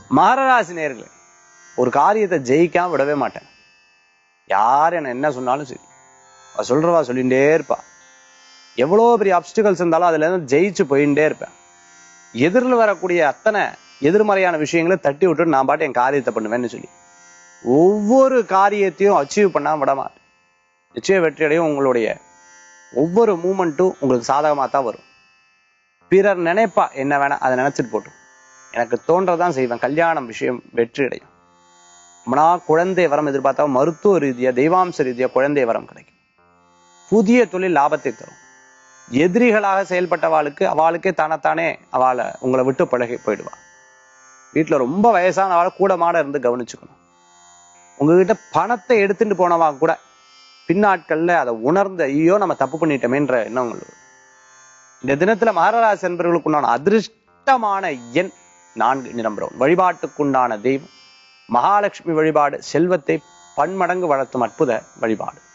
மகராசி நேர்களே ஒரு காரியத்தை ஜெயிக்காம விடவே மாட்டேன் யார் என்ன என்ன சொன்னாலும் சரி அவ சொல்றவா சொல்லிகிட்டே இருப்பா எவ்வளோ பெரிய அப்டிகல்ஸ் இருந்தாலும் அதுல இருந்து ஜெயிச்சு போயிட்டே இருப்பேன் எதிரில் வரக்கூடிய அத்தனை எதிர்மறையான விஷயங்களை தட்டி விட்டுட்டு நான் பாட்டு என் காரியத்தை பண்ணுவேன்னு சொல்லி ஒவ்வொரு காரியத்தையும் அச்சீவ் பண்ணாம விட மாட்டேன் நிச்சய வெற்றியடையும் உங்களுடைய ஒவ்வொரு மூமெண்ட்டும் உங்களுக்கு சாதகமா தான் வரும் பிறர் நினைப்பா என்ன வேணா அதை நினைச்சிட்டு போட்டும் எனக்கு தோன்றதான் செய்வேன் கல்யாணம் விஷயம் வெற்றி அடையும் மனா குழந்தை வரம் எதிர்பார்த்தா மருத்துவ ரீதியா தெய்வாம்ச ரீதியா குழந்தை வரம் கிடைக்கும் புதிய தொழில் லாபத்தை தரும் எதிரிகளாக செயல்பட்டவாளுக்கு அவளுக்கே தானத்தானே அவளை உங்களை விட்டு பழகி போயிடுவா வீட்டுல ரொம்ப வயசான அவளை கூட மாட இருந்து கவனிச்சுக்கணும் உங்ககிட்ட பணத்தை எடுத்துட்டு போனவா கூட பின்னாட்கள்ல அதை உணர்ந்த ஐயோ நம்ம தப்பு பண்ணிட்டோமேன்ற எண்ணம் உங்களுக்கு வரும். இந்த தினத்துல மகராசி என்பவர்களுக்கு உண்டான அதிர்ஷ்டமான எண் நான்கு நிறம் பிரவுன் வழிபாட்டுக்குண்டான தெய்வம் மகாலட்சுமி வழிபாடு செல்வத்தை பன்மடங்கு வளர்த்தும் அற்புத வழிபாடு